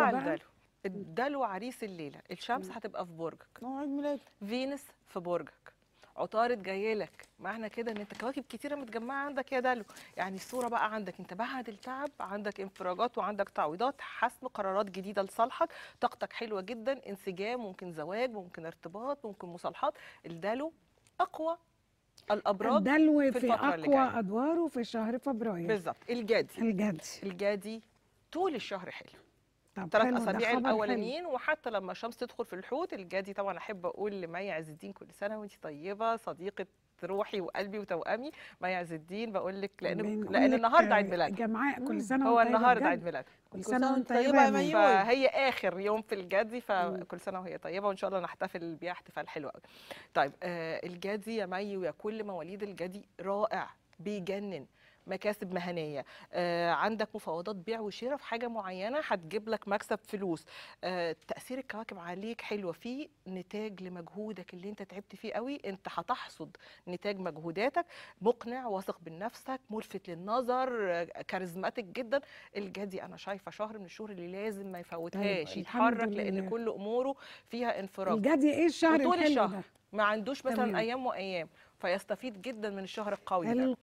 بقى بقى الدلو الدلو عريس الليله الشمس هتبقى في برجك نوع عيد ميلاد فينوس في برجك عطارد جايه لك معنى كده ان انت كواكب كتيره متجمعه عندك يا دلو يعني الصوره بقى عندك انت بعد التعب عندك انفراجات وعندك تعويضات حسم قرارات جديده لصالحك طاقتك حلوه جدا انسجام ممكن زواج ممكن ارتباط ممكن مصالحات الدلو اقوى الابراج الدلو في في الفترة اللي اقوى جاية. ادواره في شهر فبراير بالظبط الجدي الجدي الجدي طول الشهر حلو طب ثلاث حلو، ده اسابيع خبر حلو. الاولانيين وحتى لما الشمس تدخل في الحوت الجدي طبعا احب اقول لمي عز الدين كل سنه وانت طيبه صديقه روحي وقلبي وتوامي مي عز الدين بقول لك لان بنقول لان لك النهارده عيد ميلادها جماعه كل سنه هو وانت طيبة النهارده بجد. عيد ميلادها كل كل سنه سنة وانت وانت طيبه طيبة يا يا مي. مي. فهي اخر يوم في الجدي فكل سنه وهي طيبه وان شاء الله نحتفل بيها احتفال حلو قوي طيب آه الجدي يا مي ويا كل مواليد الجدي رائع بيجنن مكاسب مهنيه آه عندك مفاوضات بيع وشراء في حاجه معينه هتجيب لك مكسب فلوس آه تاثير الكواكب عليك حلوه في نتاج لمجهودك اللي انت تعبت فيه قوي انت هتحصد نتاج مجهوداتك مقنع واثق من نفسك ملفت للنظر آه، كاريزماتيك جدا الجدي انا شايفه شهر من الشهور اللي لازم ما يفوتهاش طيب، يتحرك الحمد لان لله. كل اموره فيها انفراج الجدي ايه الشهر وطول الحلو الشهر ده ما عندوش مثلا تمام. ايام وايام فيستفيد جدا من الشهر القوي ده